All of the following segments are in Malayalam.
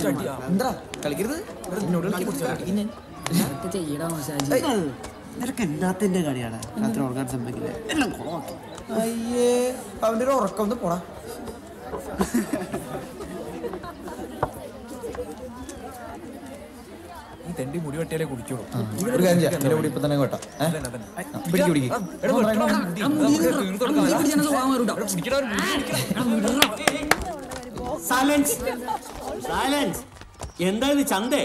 എന്താ കളിക്കരുത് എന്നോട് കളിക്കരുത് ചെയ്യടാ മസാജ് നിനക്ക് എന്നാത്തിന്റെ കളിയാണ് രാത്രി ഉറങ്ങാൻ സമ്മതിക്കില്ല എല്ലാം കുളമാക്കി അയ്യേ അവന്റെ ഒരു ഉറക്കം ഒന്ന് പോടാ ഈ തെണ്ടി മുടി വെട്ടിയാലേ കുടിക്കുള്ളൂ ഒരു കാര്യം ചെയ്യാം എന്റെ കൂടി ഇപ്പൊ തന്നെ കേട്ടോ പിടിക്ക് പിടിക്ക് സൈലൻസ് സൈലൻസ് എന്താ ഇത് ചന്തേ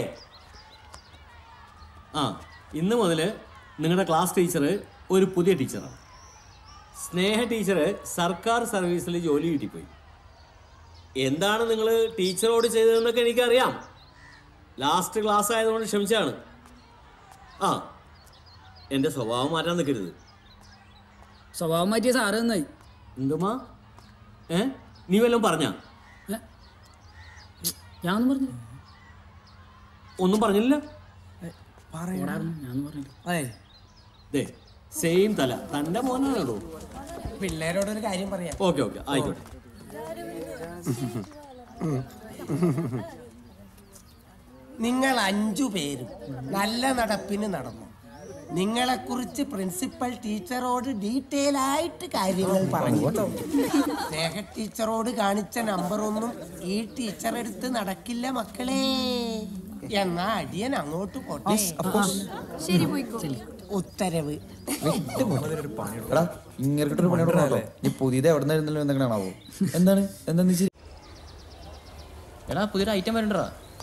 ആ ഇന്ന് മുതൽ നിങ്ങളുടെ ക്ലാസ് ടീച്ചർ ഒരു പുതിയ ടീച്ചറാണ് സ്നേഹ ടീച്ചർ സർക്കാർ സർവീസിൽ ജോലി കിട്ടിപ്പോയി എന്താണ് നിങ്ങൾ ടീച്ചറോട് ചെയ്തതെന്നൊക്കെ എനിക്കറിയാം ലാസ്റ്റ് ക്ലാസ് ആയതുകൊണ്ട് ക്ഷമിച്ചാണ് ആ എൻ്റെ സ്വഭാവം മാറ്റാൻ നിൽക്കരുത് സ്വഭാവം മാറ്റിയ സാറ് നന്നായി എന്തുമാ ഏ നീ വല്ലതും പറഞ്ഞാ ഞാനൊന്നും പറഞ്ഞു ഒന്നും പറഞ്ഞില്ല ഞാനൊന്നും പറഞ്ഞില്ല ദേ സെയിം തല തന്റെ മോനാണോ പിള്ളേരോട് ഒരു കാര്യം പറയാം ഓക്കെ ഓക്കെ ആയിക്കോട്ടെ നിങ്ങൾ അഞ്ചു പേരും നല്ല നടപ്പിന് നടന്നു നിങ്ങളെക്കുറിച്ച് പ്രിൻസിപ്പൽ ടീച്ചറോട് ഡീറ്റെയിൽ ആയിട്ട് കാര്യങ്ങൾ പറഞ്ഞു സ്നേഹ ടീച്ചറോട് കാണിച്ച നമ്പറൊന്നും ഈ ടീച്ചർ എടുത്ത് നടക്കില്ല മക്കളെ എന്നാ അടിയൻ അങ്ങോട്ട് പോട്ടെ ശരി പോയിക്കോ ഉത്തരവ് എടാ ഇങ്ങനൊരു പണിയോട് പറഞ്ഞോ നീ പുതിയത് എവിടെ നിന്നായിരുന്നല്ലോ എന്തെങ്കിലാണാവോ എന്താണ് എന്താന്ന് വെച്ചാൽ എടാ പുതിയൊരു ഐറ്റം വരണ്ടടാ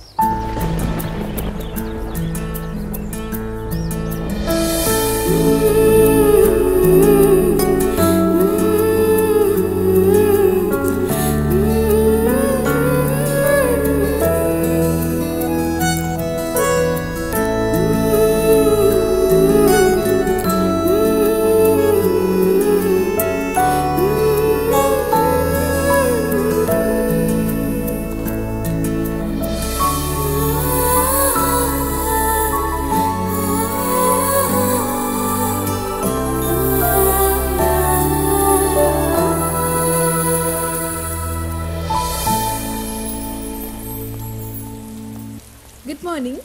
ഗുഡ് മോർണിംഗ്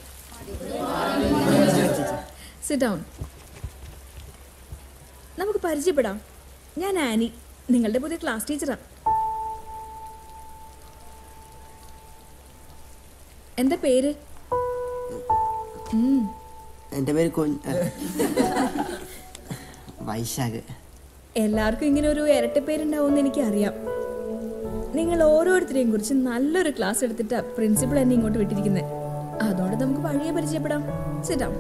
സിറ്റ് ഡൗൺ നമുക്ക് പരിചയപ്പെടാം ഞാൻ ആനി നിങ്ങളുടെ പുതിയ ക്ലാസ് ടീച്ചറാണ് എന്താ പേര് ഉം, എൻ്റെ പേര് കൊ വൈശാഖ് എല്ലാവർക്കും ഇങ്ങനെ ഒരു ഇരട്ട പേരുണ്ടാവുമെന്ന് എനിക്കറിയാം നിങ്ങൾ ഓരോരുത്തരെയും കുറിച്ച് നല്ലൊരു ക്ലാസ് എടുത്തിട്ടാ പ്രിൻസിപ്പൾ എന്നെ ഇങ്ങോട്ട് വിട്ടിരിക്കുന്നത് അതുകൊണ്ട് നമുക്ക് വഴിയെ പരിചയപ്പെടാം സിറ്റാം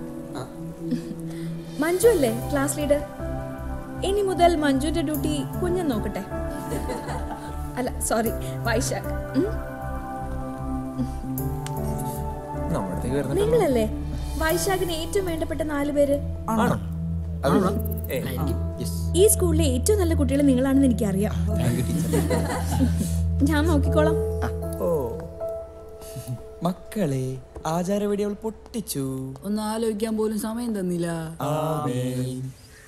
മഞ്ജു അല്ലേ ക്ലാസ് ലീഡർ ഇനി മുതൽ മഞ്ജുവിന്റെ ഡ്യൂട്ടി കുഞ്ഞൻ നോക്കട്ടെ അല്ല സോറി വൈശാഖ് ഉം? നമ്മുടെ അടുത്തേക്ക് വരുന്നുണ്ട് നിങ്ങളല്ലേ വൈശാഖിന് ഏറ്റവും വേണ്ടപ്പെട്ട നാല് പേര് ആണോ ഏ ഈ സ്കൂളിലെ ഏറ്റവും നല്ല കുട്ടികൾ നിങ്ങളാണെന്ന് എനിക്കറിയാം ഞാൻ നോക്കിക്കോളാം ഓ മക്കളെ ആചാരവെടികൾ പൊട്ടിച്ചു ഒന്ന് ആലോചിക്കാൻ പോലും സമയം തന്നില്ല ആമേൻ.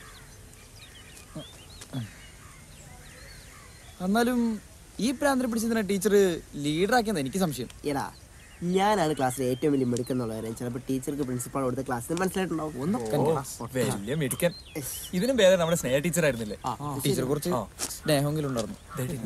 എന്നാലും ഈ പ്രാന്തരം പിടിച്ചതിനെ ടീച്ചർ ലീഡറാക്കിയെന്ന് എനിക്ക് സംശയം എടാ ഞാനാണ് ക്ലാസ്സിലെ ഏറ്റവും വലിയ മിടുക്കെന്നുള്ള കാര്യം ചിലപ്പോൾ ടീച്ചർക്ക് പ്രിൻസിപ്പാൾ കൊടുത്ത ക്ലാസ്സിൽ മനസ്സിലായിട്ടുണ്ടാവും ഓ, വലിയ മിടുക്കൻ ഇതിനും ഭേദം നമ്മുടെ സ്നേഹ ടീച്ചർ ആയിരുന്നില്ലേ ടീച്ചർ കുറച്ച് സ്നേഹമെങ്കിലും ഉണ്ടായിരുന്നു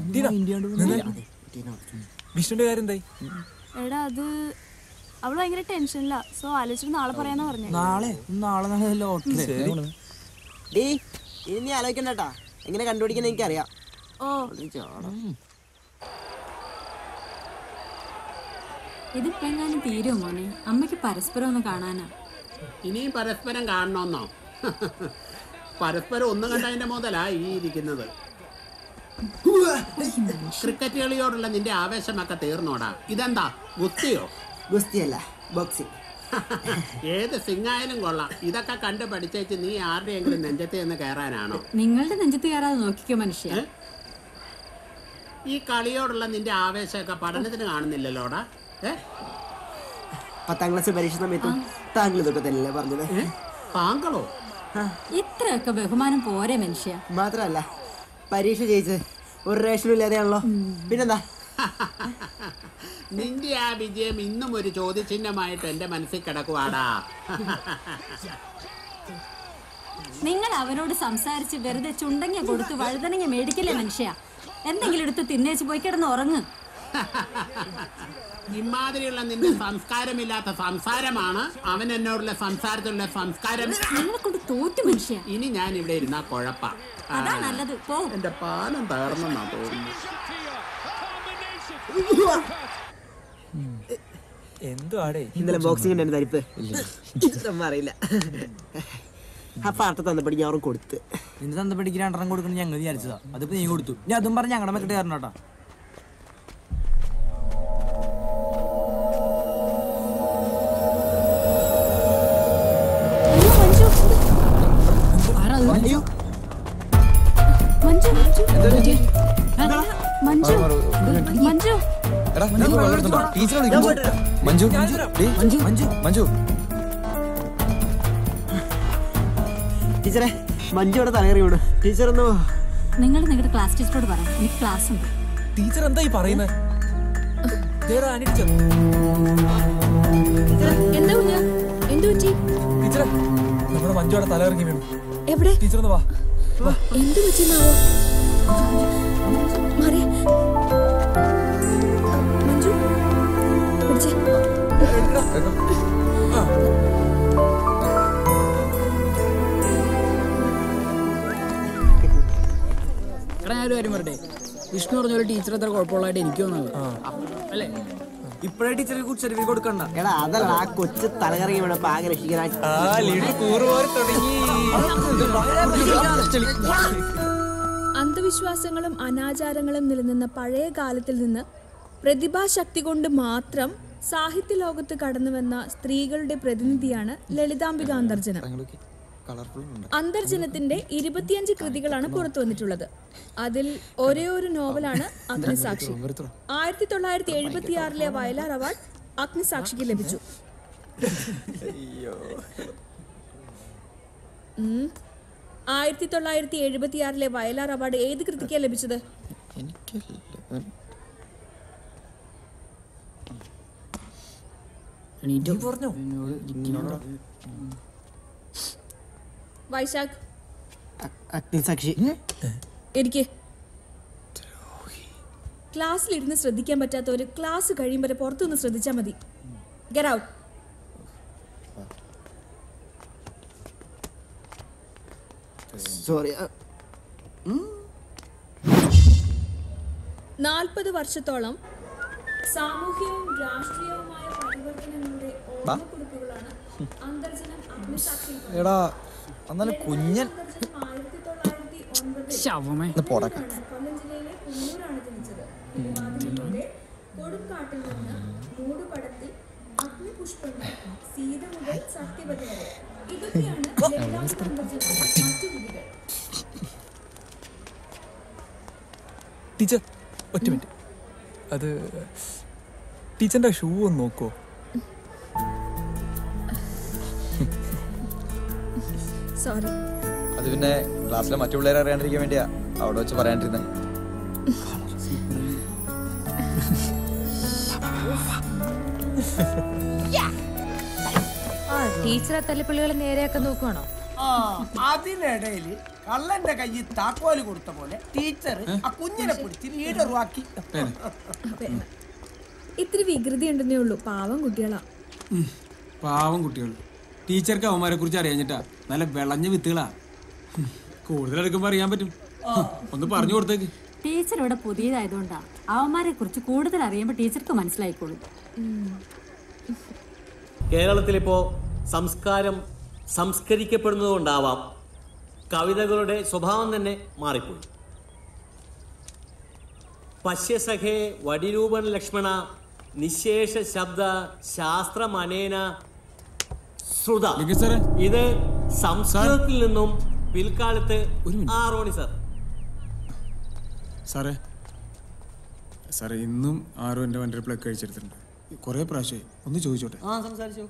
വിഷ്ണുന്റെ കാര്യം എന്തായി എടാ അത് അവള് ഭയങ്കര ടെൻഷനില്ല സോ ആലോചിച്ചിട്ട് നാളെ പറയാന്ന് പറഞ്ഞു നാളെ നാളെ നാളെ ലോട്ടറി ഡീ ഇനി നീ ആലോചിക്കണ്ടട്ടാ എങ്ങനെ കണ്ടുപിടിക്കണം എനിക്കറിയാം ഓ ഇതിപ്പെങ്ങാനും തീരുമോ മോനെ അമ്മയ്ക്ക് പരസ്പരം ഒന്ന് കാണാനാ ഇനിയും പരസ്പരം കാണണമെന്നോ പരസ്പരം ഒന്നും കണ്ടതിന്റെ മുതലാ ഈ ഇരിക്കുന്നത് ക്രിക്കറ്റ് കളിയോടുള്ള നിന്റെ ആവേശമൊക്കെ തീർന്നോടാ ഇതെന്താ ഗുസ്തിയോ ഗുസ്തിയല്ല ബോക്സിംഗ് ഏത് സിംഗായാലും കൊള്ളാം ഇതൊക്കെ കണ്ട് പഠിച്ചേച്ച് നീ ആരുടെയെങ്കിലും നെഞ്ചത്ത് നിന്ന് കയറാനാണോ നിങ്ങളുടെ നെഞ്ചത്ത് കയറാതെ നോക്കിക്കോ മനുഷ്യ ഏ? ഈ കളിയോടുള്ള നിന്റെ ആവേശമൊക്കെ പഠനത്തിന് കാണുന്നില്ലല്ലോടാ ഏ പത്താം ക്ലാസ് പരീക്ഷ സമയത്തും താങ്കൾ ഇതൊക്കെ തന്നെയല്ലേ പറഞ്ഞത് താങ്കളോ ഇത്രയൊക്കെ ബഹുമാനം പോരെ മനുഷ്യ മാത്രമല്ല പരീക്ഷ ജയിച്ചത് ഒരു റേഷനും ഇല്ലാതെയാണല്ലോ പിന്നെന്താ നിന്റെ ആ വിജയം ഇന്നും ഒരു ചോദ്യചിഹ്നമായിട്ട് എന്റെ മനസ്സിൽ കിടക്കുവാടാ നിങ്ങൾ അവരോട് സംസാരിച്ച് വെറുതെ ചുണ്ടങ്ങ കൊടുത്ത് വഴുതനങ്ങ മേടിക്കില്ലേ മനുഷ്യ എന്തെങ്കിലും എടുത്ത് തിന്നേച്ച് പോയി കിടന്ന് ഉറങ്ങ് ഇമാതിരിയുള്ള നിന്റെ സംസ്കാരമില്ലാത്ത സംസാരമാണ് അവൻ എന്നോടുള്ള സംസാരത്തിലുള്ള സംസ്കാരം നിങ്ങളെ കൊണ്ട് തോറ്റു മനുഷ്യ ഇനി ഞാൻ ഇവിടെ ഇരുന്ന കുഴപ്പ അതാ നല്ലത് പോ എന്റെ പാലം തകർന്നെന്നാ തോന്നുന്നു എന്തുവാടേ ഇന്നലെ ബോക്സിംഗ് തന്നെ തരിപ്പ് ഇതൊന്നും അറിയില്ല അപ്പൊ അർത്ഥം തന്നപ്പടി ഞാൻ അവർക്ക് കൊടുത്ത് നിന്റെ തന്തപ്പടിക്ക് രണ്ടെണ്ണം കൊടുക്കണം ഞങ്ങൾ വിചാരിച്ചതാ അതിപ്പോ നീ കൊടുത്തു ഇനി അതും പറഞ്ഞ് ഞങ്ങളുടെ മെക്കിട്ട് കയറണം കേട്ടോ അയ്യോ മഞ്ജു മഞ്ജു മഞ്ജു എടാ നീ വെള്ളം എടുത്തുണ്ടോ ടീച്ചറെ വിളിക്കുന്നു മഞ്ജു ഡേയ്, മഞ്ജു മഞ്ജു മഞ്ജു ടീച്ചറെ മഞ്ജു ഇവിടെ തലകറി വീണു ടീച്ചർ ഒന്നോ നിങ്ങൾ നിങ്ങളുടെ ക്ലാസ് ടീച്ചറോട് പറ എനിക്ക് ക്ലാസ് ഉണ്ട് ടീച്ചർ എന്താ ഈ പറയുന്നത് ടീച്ചർ എന്താ കുഞ്ഞാ എന്തു പറ്റി ടീച്ചറെ നമ്മുടെ മഞ്ജുവിടെ തലയിറങ്ങി വീണു എവിടെ ടീച്ചർ ഒന്ന് വാ വാ എന്തു പറ്റിയെന്നാവോ മാറി മഞ്ജു പിടിച്ചേ എടാ ഞാനൊരു കാര്യം പറയട്ടെ വിഷ്ണു പറഞ്ഞ ഒരു ടീച്ചർ അത്ര കുഴപ്പമുള്ളതായിട്ട് എനിക്ക് തോന്നുന്നത് അല്ലേ ഇപ്പഴേ ടീച്ചർക്ക് കുറിച്ച് സർട്ടിഫിക്കറ്റ് കൊടുക്കണ്ട എടാ അതല്ല ആ കൊച്ചു തലകറി വീണപ്പോ ആകെ രക്ഷിക്കാനായി ആ ലിഡി കൂറ് പോലെ തുടങ്ങി അന്ധവിശ്വാസങ്ങളും അനാചാരങ്ങളും നിലനിന്ന പഴയ കാലത്തിൽ നിന്ന് പ്രതിഭാശക്തി കൊണ്ട് മാത്രം സാഹിത്യ ലോകത്ത് കടന്നുവന്ന സ്ത്രീകളുടെ പ്രതിനിധിയാണ് ലളിതാംബിക അന്തർജനം കളർഫുൾ ഉണ്ട് അന്തർജനത്തിന്റെ ഇരുപത്തിയഞ്ച് കൃതികളാണ് പുറത്തു വന്നിട്ടുള്ളത് അതിൽ ഒരേ ഒരു നോവലാണ് അഗ്നിസാക്ഷി ആയിരത്തി തൊള്ളായിരത്തി എഴുപത്തി ആറിലെ വയലാർ അവാർഡ് അഗ്നിസാക്ഷിക്ക് ലഭിച്ചു ഉം. ആയിരത്തി തൊള്ളായിരത്തി എഴുപത്തി ആറിലെ വയലാർ അവാർഡ് ഏത് കൃതിക്കാണ് ലഭിച്ചത് എനിക്കല്ല എണീറ്റോ പറഞ്ഞോ വൈശാഖ് അഗ്നിസാക്ഷി എനിക്ക് ക്ലാസ്സിലിരുന്ന് ശ്രദ്ധിക്കാൻ പറ്റാത്തവര് ക്ലാസ് കഴിയും വരെ പുറത്തുനിന്ന് ശ്രദ്ധിച്ചാൽ മതി ഗെറ്റ് ഔട്ട് സോറി നാൽപ്പത് വർഷത്തോളം സാമൂഹ്യവും രാഷ്ട്രീയവുമായ പരിവർത്തനങ്ങളുടെ ഓർമ്മക്കുറിപ്പുകളാണ് അന്തർജനം അഗ്നിസാക്ഷി എടാ എന്നാലും കുഞ്ഞൻ അന്തർജനം ആയിരത്തി തൊള്ളായിരത്തി ഒൻപതിൽ ശവമേ ഒന്ന് പോടക്ക കൊല്ലം ജില്ലയിലെ കുന്നൂരാണ് ജനിച്ചത് തിരുവാതിരയിലൂടെ കൊടുങ്കാട്ടിൽ നിന്ന് മൂടുപടത്തിൽ അഗ്നിപുഷ്പങ്ങൾ സീത മുതൽ സത്യവതി വരെ ഇതൊക്കെയാണ് ലളിതാംബിക അന്തർജനത്തിന്റെ മറ്റു വിധികൾ ടീച്ചർ ഒറ്റ മിനിറ്റ് അത് ടീച്ചറിന്റെ ഷൂ ഒന്ന് നോക്കുവോ സോറി അത് പിന്നെ ക്ലാസ്സിലെ മറ്റു പിള്ളേരെ അറിയാണ്ടിരിക്കാൻ വേണ്ടിയാ അവിടെ വെച്ച് പറയാണ്ടിരുന്നത് ടീച്ചറെ തല്ലിപ്പള്ളികൾ നേരെയാക്കാൻ നോക്കുവാണോ ആ അതിനിടയിൽ കള്ളന്റെ കയ്യിൽ താക്കോല് കൊടുത്ത പോലെ ടീച്ചർ ആ കുഞ്ഞിനെ പിടിച്ച് ലീഡറുവാക്കി ഇത്തിരി വികൃതി ഉണ്ടെന്നേ ഉള്ളൂ പാവം കുട്ടികളാ പാവം കുട്ടികൾ ടീച്ചർക്ക് അവന്മാരെ കുറിച്ച് അറിയാഞ്ഞിട്ടാ നല്ല വിളഞ്ഞ വിത്തുകളാ ഹും, കൂടുതൽ എടുക്കുമ്പോ അറിയാൻ പറ്റും ഹും, ഒന്ന് പറഞ്ഞു കൊടുത്തേക്ക് ടീച്ചർ ഇവിടെ പുതിയതായതുകൊണ്ടാ അവന്മാരെ കുറിച്ച് കൂടുതൽ അറിയുമ്പോൾ ടീച്ചർക്ക് മനസ്സിലായിക്കോളും കേരളത്തിലിപ്പോൾ സംസ്കാരം സംസ്കരിക്കപ്പെടുന്നതുകൊണ്ടാവാം കവിതകളുടെ സ്വഭാവം തന്നെ മാറിപ്പോയി പശ്യസഖേ വടിരൂപൻ ലക്ഷ്മണ നിശേഷ ശബ്ദ ശാസ്ത്രമനേന ശ്രുത ഇത് സംസ്കൃതത്തിൽ നിന്നും പിൽക്കാലത്ത് ആ റോണി സാർ സാറേ സാറേ ഇന്നും ആരോ എൻ്റെ വണ്ടിയുടെ പ്ലഗ് കഴിച്ചെടുത്തിട്ടുണ്ട് കുറേ പ്രാവശ്യമായി ഒന്ന് ചോദിച്ചോട്ടെ ആ സംസാരിച്ചു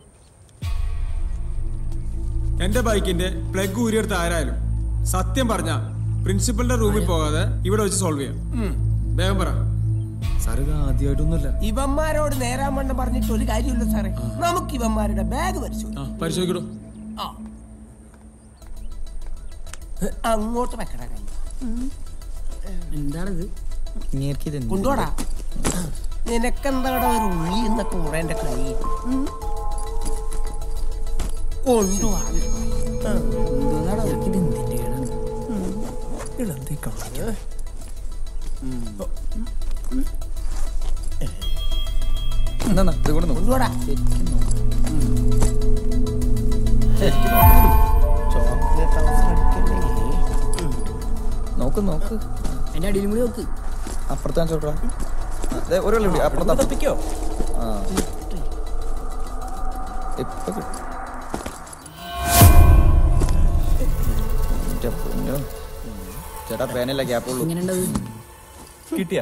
എൻ്റെ ബൈക്കിന്റെ പ്ലഗ് ഊരിയെടുത്ത ആരായാലും സത്യം പറഞ്ഞ പ്രിൻസിപ്പലിന്റെ റൂമിൽ പോകാതെ ഇവിടെ വെച്ച് സോൾവ് ചെയ്യാം വേഗം പറ സാർ ഇത് ആദ്യമായിട്ടൊന്നുമല്ല ഇവന്മാരോട് നേരാൻ വണ്ണം പറഞ്ഞിട്ട് ഒരു കാര്യമില്ല സാറേ നമുക്ക് ഇവന്മാരുടെ ബാഗ് പരിശോധിക്കാം ആ പരിശോധിക്കടോ ആ. അങ്ങോട്ട് വെക്കട കൈ എന്താണിത് ഇങ്ങേർക്ക് ഇത് എന്ത്? കൊണ്ടുപോടാ നിനക്കെന്താടാ ഒരു ഉള്ളി എന്നൊക്കെ ഉടേന്റെ കൈ ഉം? കൊണ്ടുപോടാ എന്തോന്നാടാ ഇത് എന്തിന്റെ കേടാണ് ഇളന്തീ കാണാ എന്നാ, എന്നാ, ഇത് കൊണ്ട് നോക്ക്. കൊണ്ടുപോടാ ശരിക്കും നോക്ക്. ചോക്ലേറ്റ് അവസരം അടിക്കല്ലേ നോക്ക് നോക്ക് എന്റെ അടിയിലും കൂടി നോക്ക് അപ്പുറത്താൻ ചോട്ടാ അതെ ഒരു വെള്ളം കൂടി അപ്പുറത്ത് തപ്പിക്കോ ആ ഇപ്പൊ കിട്ടും എൻ്റെ പൊന്നോ. ചേട്ടാ പേനല്ല ഗ്യാപ്പുള്ളൂ ഇങ്ങനെ ഉണ്ടത് കിട്ടിയാ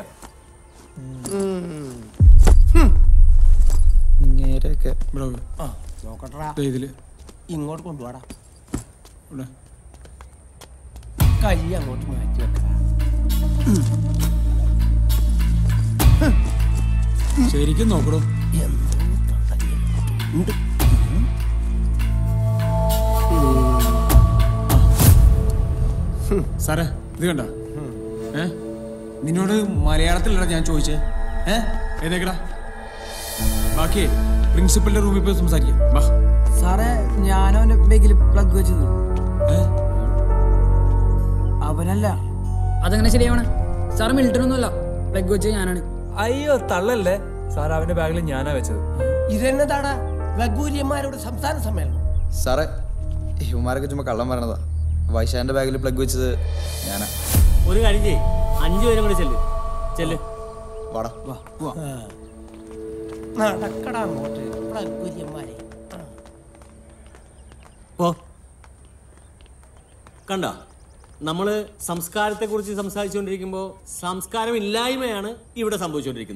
ഇങ്ങനെയൊക്കെ ഇവിടെ നോക്ക്. ആ നോക്കട്ടെടാ ദേ ഇതില് ഇങ്ങോട്ട് കൊണ്ടുപോടാ ഇവിടെ കൈ അങ്ങോട്ട് മാറ്റി വെക്കടാ ശരിക്കും നോക്കടോ ഉണ്ട് സാറേ ഇത് കണ്ട ഏ നിന്നോട് മലയാളത്തിലല്ല ഞാൻ ചോദിച്ചേ ഏ ഏതേക്കടാ ബാക്കി പ്രിൻസിപ്പലിന്റെ റൂമിൽ പോയി സംസാരിക്കാം വാ സാറേ ഞാനവന്റെ ബാഗിൽ പ്ലഗ് വെച്ചത് ഏ അവനല്ല അതെങ്ങനെ ശരിയാവണേ സാറ് മിൽട്ടൺ ഒന്നുമല്ല പ്ലഗ് വെച്ചത് ഞാനാണ് അയ്യോ തള്ളല്ലേ സാർ അവന്റെ ബാഗിൽ ഞാനാ വെച്ചത് ഇതെന്നതാടാ ലഘൂര്യന്മാരോട് സംസ്ഥാന സമ്മേളനം സാറേ ഇവന്മാരൊക്കെ ചുമ്മാ കള്ളം പറയണതാ വൈശാന്റെ ബാഗിൽ പ്ലഗ് വെച്ചത് ഞാനാ ഒരു കാര്യം ചെയ്യ് അഞ്ചു പേരും കൂടെ ചെല്ല് ചെല്ല് വാടാ നടക്കടാ അങ്ങോട്ട് ലഘൂര്യന്മാരെ ആ. ഓ കണ്ട നമ്മൾ സംസ്കാരത്തെക്കുറിച്ച് സംസാരിച്ചുകൊണ്ടിരിക്കുമ്പോൾ സംസ്കാരം ഇല്ലായ്മയാണ് ഇവിടെ സംഭവിച്ചുകൊണ്ടിരിക്കുന്നത്